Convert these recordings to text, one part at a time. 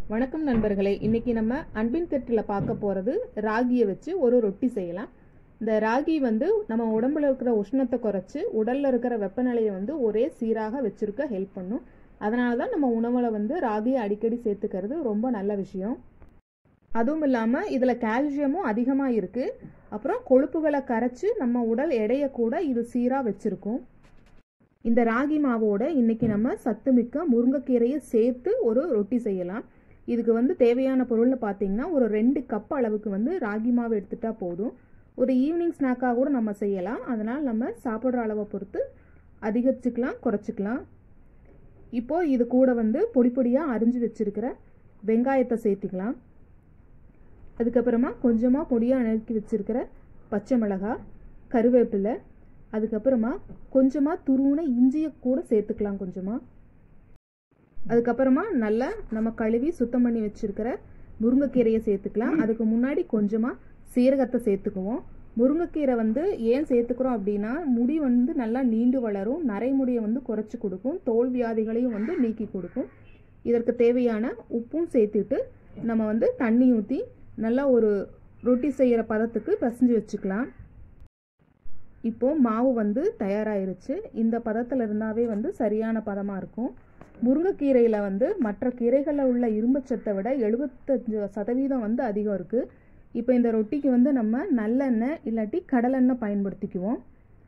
வணக்கம் நண்பர்களே இன்னைக்கு நம்ம அன்பின் திட்டில் பார்க்க போகிறது ராகியை வச்சு ஒரு ரொட்டி செய்யலாம் இந்த ராகி வந்து நம்ம உடம்புல இருக்கிற உஷ்ணத்தை குறைச்சி உடலில் இருக்கிற வெப்பநிலையை வந்து ஒரே சீராக வச்சுருக்க ஹெல்ப் பண்ணும் அதனால தான் நம்ம உணவில் வந்து ராகியை அடிக்கடி சேர்த்துக்கிறது ரொம்ப நல்ல விஷயம் அதுவும் இல்லாமல் இதில் கால்சியமும் அதிகமாக இருக்குது அப்புறம் கொழுப்புகளை கரைச்சி நம்ம உடல் எடையை கூட இது சீராக வச்சுருக்கும் இந்த ராகி மாவோட இன்னைக்கு நம்ம சத்துமிக்க முருங்கைக்கீரையை சேர்த்து ஒரு ரொட்டி செய்யலாம் இதுக்கு வந்து தேவையான பொருள்னு பார்த்தீங்கன்னா ஒரு ரெண்டு கப் அளவுக்கு வந்து ராகி மாவு எடுத்துட்டா போதும் ஒரு ஈவினிங் ஸ்நாக்காக கூட நம்ம செய்யலாம் அதனால் நம்ம சாப்பிட்ற அளவை பொறுத்து அதிகரிச்சுக்கலாம் குறைச்சிக்கலாம் இப்போது இது கூட வந்து பொடி பொடியாக அரிஞ்சு வச்சுருக்கிற வெங்காயத்தை சேர்த்துக்கலாம் அதுக்கப்புறமா கொஞ்சமாக பொடியாக நறுக்கி வச்சுருக்கிற பச்சை மிளகாய் கருவேப்பிலை அதுக்கப்புறமா கொஞ்சமாக துருவுன இஞ்சியை கூட சேர்த்துக்கலாம் கொஞ்சமாக அதுக்கப்புறமா நல்லா நம்ம கழுவி சுத்தம் பண்ணி வச்சுருக்கிற முருங்கைக்கீரையை சேர்த்துக்கலாம் அதுக்கு முன்னாடி கொஞ்சமாக சீரகத்தை சேர்த்துக்குவோம் முருங்கைக்கீரை வந்து ஏன் சேர்த்துக்கிறோம் அப்படின்னா முடி வந்து நல்லா நீண்டு வளரும் நரைமுடியை வந்து குறைச்சி கொடுக்கும் தோல் வியாதிகளையும் வந்து நீக்கி கொடுக்கும் இதற்கு தேவையான உப்பும் சேர்த்துட்டு நம்ம வந்து தண்ணி ஊற்றி நல்லா ஒரு ரொட்டி செய்கிற பதத்துக்கு பிசைஞ்சு வச்சுக்கலாம் இப்போது மாவு வந்து தயாராகிருச்சு இந்த பதத்தில் இருந்தாவே வந்து சரியான பதமாக இருக்கும் முருங்கைக்கீரையில் வந்து மற்ற கீரைகளில் உள்ள இரும்புச்சத்தை விட எழுபத்தஞ்சு சதவீதம் வந்து அதிகம் இருக்குது இப்போ இந்த ரொட்டிக்கு வந்து நம்ம நல்லெண்ணெய் இல்லாட்டி கடலெண்ணெய் பயன்படுத்திக்குவோம்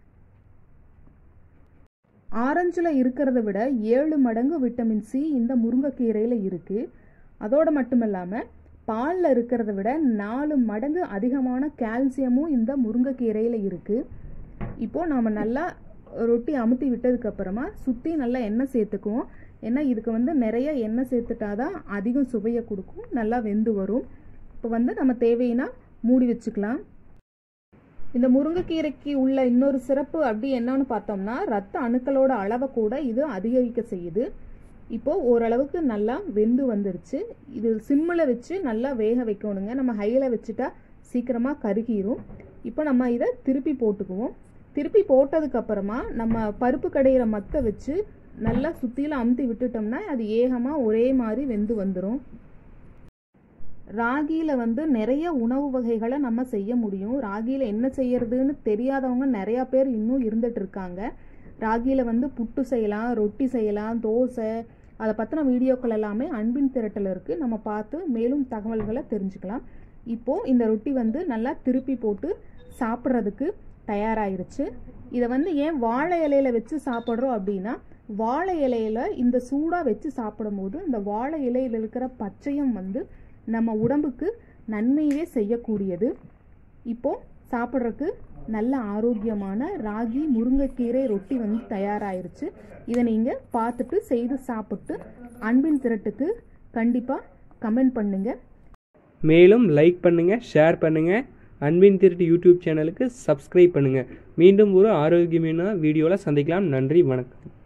ஆரஞ்சில் இருக்கிறத விட ஏழு மடங்கு விட்டமின் சி இந்த முருங்கைக்கீரையில் இருக்குது அதோடு மட்டும் இல்லாமல் பாலில் இருக்கிறத விட நாலு மடங்கு அதிகமான கால்சியமும் இந்த முருங்கைக்கீரையில் இருக்குது இப்போது நாம் நல்லா ரொட்டி அமுத்தி விட்டதுக்கப்புறமா சுற்றி நல்லா எண்ணெய் சேர்த்துக்குவோம் ஏன்னா இதுக்கு வந்து நிறைய எண்ணெய் சேர்த்துட்டா தான் அதிகம் சுவையை கொடுக்கும் நல்லா வெந்து வரும் இப்போ வந்து நம்ம தேவைன்னா மூடி வச்சுக்கலாம் இந்த முருங்கைக்கீரைக்கு உள்ள இன்னொரு சிறப்பு அப்படி என்னன்னு பார்த்தோம்னா ரத்த அணுக்களோட அளவை கூட இது அதிகரிக்க செய்யுது இப்போது ஓரளவுக்கு நல்லா வெந்து வந்துருச்சு இது சிம்மில் வச்சு நல்லா வேக வைக்கணுங்க நம்ம ஹையில் வச்சுட்டா சீக்கிரமாக கருகிரும் இப்போ நம்ம இதை திருப்பி போட்டுக்குவோம் திருப்பி போட்டதுக்கப்புறமா நம்ம பருப்பு கடையிற மத்தை வச்சு நல்லா சுற்றியில் அமுத்தி விட்டுட்டோம்னா அது ஏகமாக ஒரே மாதிரி வெந்து வந்துடும் ராகியில் வந்து நிறைய உணவு வகைகளை நம்ம செய்ய முடியும் ராகியில் என்ன செய்யறதுன்னு தெரியாதவங்க நிறையா பேர் இன்னும் இருந்துட்டு இருக்காங்க ராகியில் வந்து புட்டு செய்யலாம் ரொட்டி செய்யலாம் தோசை அதை பற்றின வீடியோக்கள் எல்லாமே அன்பின் திரட்டல் இருக்குது நம்ம பார்த்து மேலும் தகவல்களை தெரிஞ்சுக்கலாம் இப்போது இந்த ரொட்டி வந்து நல்லா திருப்பி போட்டு சாப்பிட்றதுக்கு தயாராகிருச்சு இதை வந்து ஏன் வாழை இலையில வச்சு சாப்பிட்றோம் அப்படின்னா வாழை இலையில இந்த சூடாக வச்சு சாப்பிடும்போது இந்த வாழை இலையில் இருக்கிற பச்சையம் வந்து நம்ம உடம்புக்கு நன்மையே செய்யக்கூடியது இப்போது சாப்பிட்றதுக்கு நல்ல ஆரோக்கியமான ராகி முருங்கைக்கீரை ரொட்டி வந்து தயாராயிருச்சு இதை நீங்கள் பார்த்துட்டு செய்து சாப்பிட்டு அன்பின் திரட்டுக்கு கண்டிப்பாக கமெண்ட் பண்ணுங்கள் மேலும் லைக் பண்ணுங்கள் ஷேர் பண்ணுங்கள் அன்பின் திருட்டு யூடியூப் சேனலுக்கு சப்ஸ்கிரைப் பண்ணுங்கள் மீண்டும் ஒரு ஆரோக்கியமான வீடியோவில் சந்திக்கலாம் நன்றி வணக்கம்